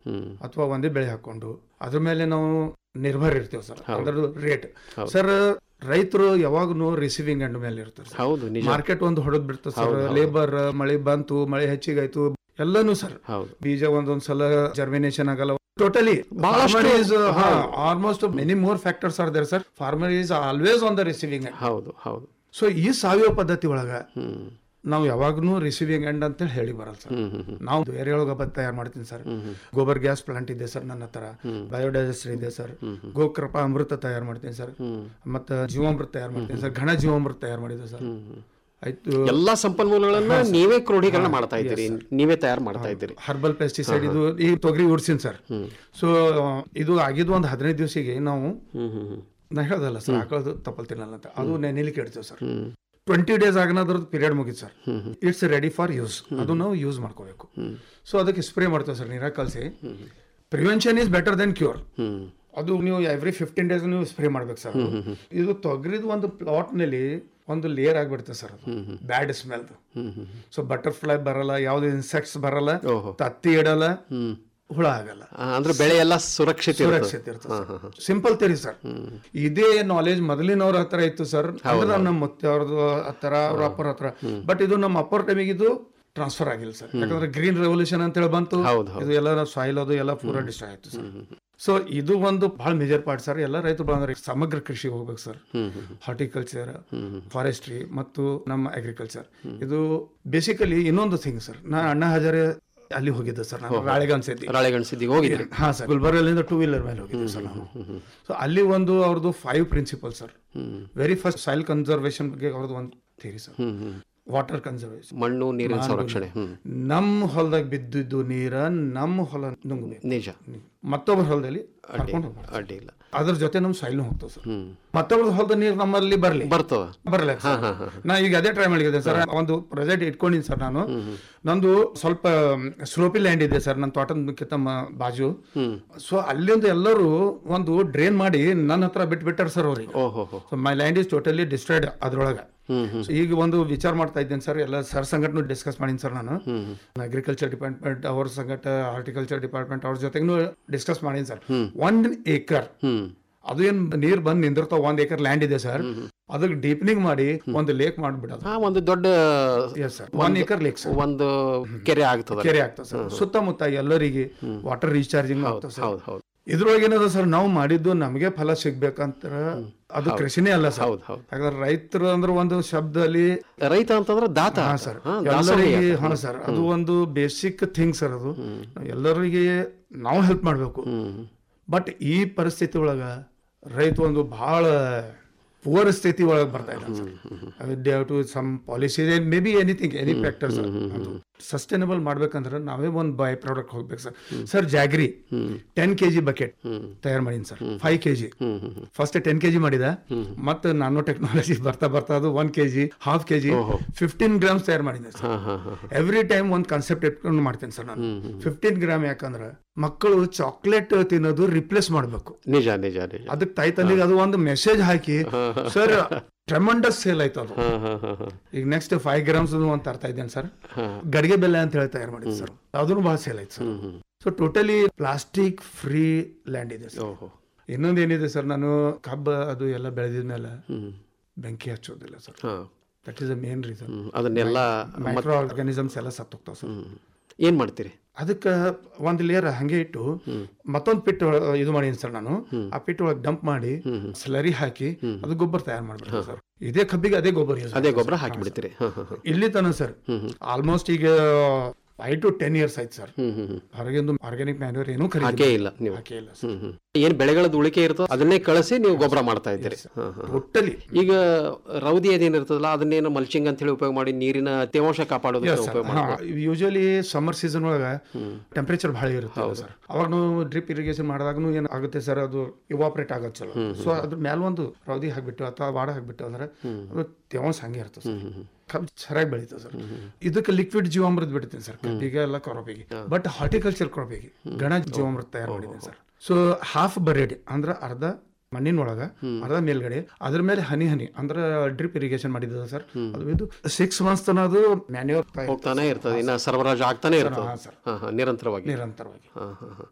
ಹ್ಮ್ ಅಥವಾ ಒಂದೇ ಬೆಳೆ ಹಾಕೊಂಡು ಅದ್ರ ಮೇಲೆ ನಾವು ನಿರ್ಭರ ಇರ್ತೇವೆ ಸರ್ ಹೌದು. ಅದ್ರ ರೇಟ್ ಹೌದು. ಸರ್ ರೈತರು ಯಾವಾಗೂ ರಿಸೀವಿಂಗ್ ಎಂಡ್ ಮೇಲೆ ಇರ್ತಾರೆ ಸರ್. ಹೌದು ನಿಜ ಮಾರ್ಕೆಟ್ ಒಂದು ಹೊಡೆದ್ ಬಿಡ್ತದೆ ಸರ್ ಹೌದು, ಹೌದು. ಲೇಬರ್ ಮಳೆ ಬಂತು ಮಳೆ ಹೆಚ್ಚಿಗಾಯ್ತು ಎಲ್ಲಾನು ಸರ್ ಹೌದು ಬೀಜ ಒಂದೊಂದ್ ಸಲ ಜರ್ಮಿನೇಷನ್ ಆಗಲ್ಲ ಟೋಟಲಿ ಬಹಳಷ್ಟು- almost many more factors are there sir farmer is always on the receiving end ಹೌದು ಹೌದು ಸೊ ಈ ಸಾವಯವ ಪದ್ಧತಿ ಒಳಗ ಹ್ಮ್ ನಾವು ಯಾವಾಗ್ಲೂ ರಿಸೀವಿಂಗ್ ಎಂಡ್ ಅಂತ ಹೇಳಿ ಬರಲ್ಲ ಸರ್ ಹ್ಮ್ ಹ್ಮ್ ಹ್ಮ್ ನಾವು ಎರೆಹುಳ ಗೊಬ್ಬರ ತಯಾರು ಮಾಡ್ತೀನಿ sir hmm hmm. Gobar gas plant ಇದೆ ಸರ್ ನನ್ನ ಹತ್ರ ಬಯೋಡೈಜೆಸ್ಟರ್ ಇದೆ ಸರ್ ಗೋಕೃಪ ಅಮೃತ ತಯಾರು ಮಾಡ್ತೀನಿ ಸರ್ ಹ್ಮ್ ಮತ್ತೆ ಜೀವಾಮೃತ ತಯಾರು ಮಾಡ್ತೀನಿ ಸರ್ ಘನ ಜೀವಾಮೃತ ತಯಾರು ಮಾಡಿದೆ ಸರ್ ಹ್ಮ್ ಹ್ಮ್. ಆಯ್ತು ಎಲ್ಲಾ ಸಂಪನ್ಮೂಲಗಳನ್ನ ನೀವೇ ಕ್ರೋಢೀಕರಣ ಮಾಡ್ತಾ ಇದ್ದೀರಿ ನೀವೇ ತಯಾರು ಮಾಡ್ತಾ ಇದ್ದೀರಿ ಹರ್ಬಲ್ ಪೆಸ್ಟಿಸೈಡ್ ಇದು ಈ ತೊಗರಿ ಉಡ್ಸಿನ್ ಸರ್ ಸೊ ಇದು ಆಗಿದ್ದು ಒಂದು ಹದಿನೈದು ದಿವಸಿಗೆ ನಾವು ಹ್ಮ್ ಹ್ಮ್ ಹ್ಮ್ ನಾ ಹೇಳ್ದಲ್ಲ ಸರ್ ಆಕಳದು ತಪ್ಪಲ್ ತಿನ್ನಲ್ಲ ಅಂತ ಅದು ನೆನೆಲಿಕ್ಕೆ ಇಡ್ತೇವೆ ಸರ್ ಹ್ಮ್ ಟ್ವೆಂಟಿ ಡೇಸ್ ಆಗನ ಅದ್ರದ್ದು ಪೀರಿಯಡ್ ಮುಗಿತು sir it's ready for use ಅದು ನಾವು ಯೂಸ್ ಮಾಡ್ಕೋಬೇಕು ಸೊ ಅದಕ್ಕೆ ಸ್ಪ್ರೇ ಮಾಡ್ತೇವೆ ಸರ್ ನೀರಾಗ ಕಲಸಿ prevention is better then cure hmm ಅದು ನೀವು ಎವ್ರಿ ಫಿಫ್ಟೀನ್ ಡೇಸ್ ನೀವು ಸ್ಪ್ರೇ ಮಾಡ್ಬೇಕು ಸರ್ ಅದು. ಇದು ತೊಗರಿದ ಒಂದು ಪ್ಲಾಟ್ ನಲ್ಲಿ ಒಂದು ಲೇಯರ್ ಆಗಿಬಿಡುತ್ತೆ ಸರ್ ಅದು bad smell hmm hmm so butterfly ಬರಲ್ಲ ಯಾವ್ದು ಇನ್ಸೆಕ್ಟ್ಸ್ ಬರಲ್ಲ ಓಹೋ. ತತ್ತಿ ಇಡಲ್ಲ ಹ್ಮ್ ಹುಳ ಆಗಲ್ಲ ಆ, ಅಂದ್ರೆ ಬೆಳೆ ಎಲ್ಲ ಸುರಕ್ಷಿತ ಇರ್ತದೆ. ಸುರಕ್ಷಿತ ಇರ್ತದೆ ಸಿಂಪಲ್ ತಿರಿ ಸರ್ ಇದೇ ನಾಲೆಜ್ ಮೊದಲಿನವ್ರ ಹತ್ರ ಇತ್ತು ಸರ್ ಅಂದ್ರೆ ನಮ್ಮ ಮುತ್ತೆ ಅವ್ರದ್ದು ಹತ್ರ ಅವ್ರ ಅಪ್ಪರ ಹತ್ರ ಬಟ್ ಇದು ನಮ್ಮ ಅಪ್ಪರ್ ಟೈಮಿಗೆ ಇದು ಟ್ರಾನ್ಸ್ಫರ್ ಆಗಿಲ್ಲ ಸರ್ ಯಾಕಂದ್ರೆ ಗ್ರೀನ್ ರೆವಲ್ಯೂಷನ್ ಅಂತ ಹೇಳಿ ಬಂತು ಹೌದು, ಹೌದು. ಇದು ಎಲ್ಲ ಸಾಯಿಲ್ ಅದು ಎಲ್ಲ ಪೂರ ಡಿಸ್ಟ್ರಾಯ್ ಆಯ್ತು ಸರ್ ಸೊ ಇದು ಒಂದು ಬಹಳ ಮೇಜರ್ ಪಾರ್ಟ್ ಸರ್ ಎಲ್ಲ ರೈತರು ಬಂದ್ರೆ ಸಮಗ್ರ ಕೃಷಿಗೆ ಹೋಗ್ಬೇಕು sir hmm hmm horticulture forestry ಮತ್ತು ನಮ್ಮ ಅಗ್ರಿಕಲ್ಚರ್ ಇದು ಬೇಸಿಕಲಿ ಇನ್ನೊಂದು ಥಿಂಗ್ ಸರ್ ನಾ ಅಣ್ಣ ಹಜಾರೆ ಅಲ್ಲಿ ಹೋಗಿದ್ದೆ ಸರ್ ನಾನು ರಾಳೆಗಾನ್ ಸೇತಿ ರಾಳೆಗಣಸಿದ್ದಿಗೆ ಹೋಗಿದ್ರಿ ಹಾ ಸರ್ ಗುಲ್ಬರ್ಗಲ್ಲಿಂದ ಟೂ ವೀಲರ್ ಮೇಲೆ ಹೋಗಿದ್ದೆ ಸರ್ ನಾನು ಸೊ ಅಲ್ಲಿ ಒಂದು ಅವ್ರದ್ದು five principal sir hmm very first soil conservation ಬಗ್ಗೆ ಅವ್ರದ್ದು ಒಂದು theory sir hmm hmm water conservation ಮಣ್ಣು ನೀರಿನ ಸಂರಕ್ಷಣೆ ಹ್ಮ್ ನಮ್ಮ ಹೊಲದಾಗ ಬಿದ್ದಿದ್ದು ನೀರ ನಮ್ಮ ಹೊಲ ನುಂಗಬೇಕು ನಿಜ ಮತ್ತೊಬ್ಬರ ಹೊಲದಲ್ಲಿ ಕರ್ಕೊಂಡು ಹೋಗ್ಬಾರ್ದು. ಅಡ್ಡಿ ಇಲ್ಲ ಅದ್ರ ಜೊತೆ ನಮ್ಮ ಸಾಯಿಲ್ ಹೋಗ್ತದೆ ಸರ್ ಹ್ಮ್ ಮತ್ತೊಬ್ಬರ ಹೊಲದ ನೀರು ನಮ್ಮಲ್ಲಿ ಬರಲಿ ಬರ್ತದ ಬರಲ್ಲ ಸರ್. ನಾ ಈಗ ಅದೇ ಟ್ರೈ ಮಾಡಿದ್ದೆ ಸರ್ ಒಂದು ಪ್ರಾಜೆಕ್ಟ್ ಇಟ್ಕೊಂಡಿನಿ ಸರ್ ನಾನು ನಂದು ಸ್ವಲ್ಪ ಸ್ಲೋಪಿ ಲ್ಯಾಂಡ್ ಇದೆ ಸರ್ ನನ್ನ ತೋಟದ ತಮ್ಮ ಬಾಜು ಹ್ಮ್ ಸೊ ಅಲ್ಲಿಂದ ಎಲ್ಲರೂ ಒಂದು ಡ್ರೈನ್ ಮಾಡಿ ನನ್ನ ಹತ್ರ ಬಿಟ್ಬಿಟ್ಟಾರ ಸರ್ ಅವ್ರಿಗೆ ಓಹೋ ಹೋ so my land is totally destroyed ಅದ್ರೊಳಗೆ ಹ್ಮ್ ಹ್ಮ್ So ಈಗ ಒಂದು ವಿಚಾರ ಮಾಡ್ತಾ ಇದ್ದೇನೆ ಸರ್ ಎಲ್ಲ ಸರ್ ಸಂಘಟನೆ ಡಿಸ್ಕಸ್ ಮಾಡೀನಿ ಸರ್ ನಾನು ಅಗ್ರಿಕಲ್ಚರ್ ಡಿಪಾರ್ಟ್ಮೆಂಟ್ ಅವ್ರ ಸಂಘಟ ಹಾರ್ಟಿಕಲ್ಚರ್ ಡಿಪಾರ್ಟ್ಮೆಂಟ್ ಅವ್ರ ಜೊತೆಗೂ ಡಿಸ್ಕಸ್ ಮಾಡೀನಿ ಸರ್ ಒನ್ ಏಕರ್ ಹ್ಮ್ ಅದು ಏನ್ ನೀರ್ ಬಂದ್ ನಿಂದಿರ್ತಾವ ಒಂದ್ ಏಕರ್ ಲ್ಯಾಂಡ್ ಇದೆ ಸರ್ ಅದಕ್ಕೆ ಡೀಪನಿಂಗ್ ಮಾಡಿ ಒಂದು ಲೇಕ್ ಮಾಡ್ಬಿಡೋದು ಹಾ ಒಂದು ದೊಡ್ಡ yes sir one acre lake sir ಒಂದು ಕೆರೆ ಆಗ್ತದ ಕೆರೆ ಆಗ್ತದೆ ಸರ್ ಸುತ್ತಮುತ್ತ ಎಲ್ಲರಿಗೆ ವಾಟರ್ ರೀಚಾರ್ಜಿಂಗ್ ಆಗ್ತದೆ ಸರ್ ಹೌದು ಹೌದು ಇದ್ರೊಳಗೆ ಏನದ ಸರ್ ನಾವು ಮಾಡಿದ್ದು ನಮಗೆ ಫಲ ಸಿಗ್ಬೇಕಂತ ಅದು ಕೃಷಿನೇ ಅಲ್ಲ ಸರ್ ಹೌದು ಹೌದು ಯಾಕಂದ್ರೆ ರೈತರು ಅಂದ್ರೆ ಒಂದು ಶಬ್ದದಲ್ಲಿ ರೈತ ಅಂತಂದ್ರೆ ದಾತ ಹಾ ಸರ್ ಹಾ, ದಾಸೋಹಿ ಎಲ್ಲರಿಗೆ ಆತ. ಹಾ ಸರ್ ಅದು ಒಂದು ಬೇಸಿಕ್ ಥಿಂಗ್ ಸರ್ ಅದು ಎಲ್ಲರಿಗೆ ನಾವು ಹೆಲ್ಪ್ ಮಾಡಬೇಕು ಹ್ಮ್ ಬಟ್ ಈ ಪರಿಸ್ಥಿತಿ ಒಳಗ ರೈತ ಒಂದು ಬಹಳ ಪುವರ್ ಸ್ಥಿತಿ ಒಳಗೆ ಬರ್ತಾ ಇದ್ದಾನೆ sir to some policy may be anything any factor sir sustainable ಮಾಡ್ಬೇಕಂದ್ರೆ ನಾವೇ ಒಂದು ಬೈ ಪ್ರಾಡಕ್ಟ್ ಹೋಗ್ಬೇಕು sir sir jaggery ten K G bucket ತಯಾರು ಮಾಡೀನಿ sir five K G hmm hmm hmm first ten KG ಮಾಡಿದ ಮತ್ತೆ ನಾನೋ ಟೆಕ್ನಾಲಜಿ ಬರ್ತಾ ಬರ್ತಾ ಅದು one KG half KG fifteen grams ತಯಾರು ಮಾಡಿದೆ ಸರ್ ಹಾ ಹಾ ಹಾ ಎವ್ರಿ ಟೈಮ್ ಒಂದು ಕಾನ್ಸೆಪ್ಟ್ ಇಟ್ಕೊಂಡು ಮಾಡ್ತೇನೆ ಸರ್ ನಾನು ಫಿಫ್ಟೀನ್ ಗ್ರಾಮ್ ಯಾಕಂದ್ರೆ ಮಕ್ಕಳು ಚಾಕ್ಲೇಟ್ ತಿನ್ನೋದು ರಿಪ್ಲೇಸ್ ಮಾಡಬೇಕು ನಿಜ ನಿಜ ನಿಜ ಅದಕ್ಕೆ ತಾಯಿ ತಂದೆಗೆ ಅದು ಒಂದು ಮೆಸೇಜ್ ಹಾಕಿ ಸರ್ ಟ್ರೆಮಂಡಸ್ ಸೇಲ್ ಆಯ್ತು ಅದು ಹಾ ಹಾ ಹಾ ಹಾ ಈಗ ನೆಕ್ಸ್ಟ್ ಫೈವ್ ಗ್ರಾಮ್ಸ್ ಒಂದು ತರ್ತಾ ಇದ್ದೇನೆ ಸರ್ ಹಾ. ಗಡಿಗೆ ಬೆಲ್ಲ ಅಂತ ಹೇಳಿ ತಯಾರು ಮಾಡಿದ್ದು ಸರ್ ಅದನ್ನು ಬಹಳ ಸೇಲ್ ಆಯ್ತು sir so totally plastic free land ಇದೆ ಸರ್ ಓಹೋ ಇನ್ನೊಂದು ಏನಿದೆ ಸರ್ ನಾನು ಕಬ್ಬ ಅದು ಎಲ್ಲ ಬೆಳೆದಿದ್ಮೇಲೆ ಹ್ಮ್ ಬೆಂಕಿ ಹಚ್ಚೋದಿಲ್ಲ ಸರ್ ಹಾ that is the main reason hmm ಅದನ್ನೆಲ್ಲ ಮೈಕ್ರೋ ಆರ್ಗಾನಿಸಮ್ಸ್ ಎಲ್ಲ ಸತ್ತೋಗ್ತಾವ ಸರ್ ಹ್ಮ್ ಏನ್ ಮಾಡ್ತೀರಿ ಅದಕ್ಕೆ ಒಂದು ಲೇಯರ್ ಹಂಗೆ ಇಟ್ಟು ಮತ್ತೊಂದು ಪಿಟ್ ಒಳ- ಇದು ಮಾಡೀನಿ ಸರ್ ನಾನು ಆ ಪಿಟ್ ಒಳಗೆ ಡಂಪ್ ಮಾಡಿ ಸ್ಲರಿ ಹಾಕಿ ಅದು ಗೊಬ್ಬರ ತಯಾರು ಮಾಡ್ಬಿಡ್ತೀನಿ ಸರ್ ಇದೇ ಕಬ್ಬಿಗೆ ಅದೇ ಗೊಬ್ಬರ use ಅದೇ ಮಾಡ್ತೀನಿ ಗೊಬ್ಬರ ಸರ್. ಹಾಕಿ ಬಿಡ್ತೀರಿ ಹಾ ಹಾ ಹಾ ಇಲ್ಲಿ ತನ ಸರ್ ಆಲ್ಮೋಸ್ಟ್ ಈಗ ಫೈವ್ ಟು ಟೆನ್ ಇಯರ್ಸ್ ಆಯ್ತು ಸರ್ ಹ್ಮ್ ಹ್ಮ್ ಹ್ಮ್ ಹೊರಗಿಂದು ಆರ್ಗ್ಯಾನಿಕ್ ಮ್ಯಾನ್ಯೂರ್ ಏನೂ ಹಾಕೇ ಖರೀದಿ ಇಲ್ಲ ನೀವು ಹಾಕೇ ಇಲ್ಲ ಸರ್ ಹ್ಮ್ ಹ್ಮ್ ಏನ್ ಬೆಳೆಗಳದ್ದು ಉಳಿಕೆ ಇರ್ತೋ ಅದನ್ನೇ ಕಳಿಸಿ ನೀವು ಗೊಬ್ಬರ ಮಾಡ್ತಾ ಇದ್ದೀರಿ ಹಾ ಹಾ ಟೋಟಲಿ ಈಗ ರೌದಿ ಅದೇನಿರ್ತದಲ್ಲ ಅದನ್ನೇನು ಮಲ್ಚಿಂಗ್ ಅಂತ ಹೇಳಿ ಉಪಯೋಗ ಮಾಡಿ ನೀರಿನ ತೇವಾಂಶ ಕಾಪಾಡೋದಕ್ಕೆ ಉಪಯೋಗ ಮಾಡಿ ಯೂಶಲಿ ಸಮ್ಮರ್ ಸೀಸನ್ ಒಳಗ ಟೆಂಪರೇಚರ್ ಬಹಳ ಇರುತ್ತೆ ಸರ್ ಅವಾಗ ನಾವು ಡ್ರಿಪ್ ಇರಿಗೇಷನ್ ಮಾಡಿದಾಗೂ ಏನು ಆಗುತ್ತೆ ಸರ್ ಅದು ಇವಾಪರೇಟ್ ಆಗೋದು ಚಲೋ ಸೊ ಅದ್ರ ಮೇಲೆ ಒಂದು ರೌದಿ ಹಾಕ್ಬಿಟ್ಟು ಅಥವಾ ವಾಡ ಹಾಕ್ಬಿಟ್ಟು ಅಂದ್ರೆ ಅದು ತೇವಾಂಶ ಹಂಗೆ ಇರ್ತದೆ ಸರ್ ಕಬ್ಬು ಚೆನ್ನಾಗಿ ಬೆಳೀತದೆ ಸರ್ ಇದಕ್ಕೆ ಲಿಕ್ವಿಡ್ ಜೀವಾಮೃತ ಬಿಡ್ತೀನಿ ಸರ್ ಕಬ್ಬಿಗೆ ಎಲ್ಲ ಕ್ರಾಪಿಗೆ ಬಟ್ ಹಾರ್ಟಿಕಲ್ಚರ್ ಕ್ರಾಪಿಗೆ ಗಣ ಜೀವಾಮೃತ ತಯಾರು ಮಾಡಿದ್ದೀನಿ ಸರ್ ಸೊ ಹಾಫ್ ಬರೇಡ್ ಅಂದ್ರೆ ಅರ್ಧ ಮಣ್ಣಿನ ಒಳಗ ಅರ್ಧ ಮೇಲ್ಗಡೆ ಅದ್ರ ಮೇಲೆ ಹನಿ ಹನಿ ಅಂದ್ರೆ ಡ್ರಿಪ್ ಇರಿಗೇಷನ್ ಮಾಡಿದ ಸರ್ ಅದು ಇದು ಸಿಕ್ಸ್ ಮಂತ್ಸ್ ತನ ಅದು ಮ್ಯಾನ್ಯೂರ್ ಹೋಗ್ತಾನೆ ಇರ್ತದೆ ಇನ್ನ ಸರಬರಾಜು ಆಗ್ತಾನೆ ಇರ್ತದೆ ಹಾ, ಸರ್. ಹಾ ಹಾ ನಿರಂತರವಾಗಿ ನಿರಂತರವಾಗಿ ಹಾ ಹಾ ಹಾ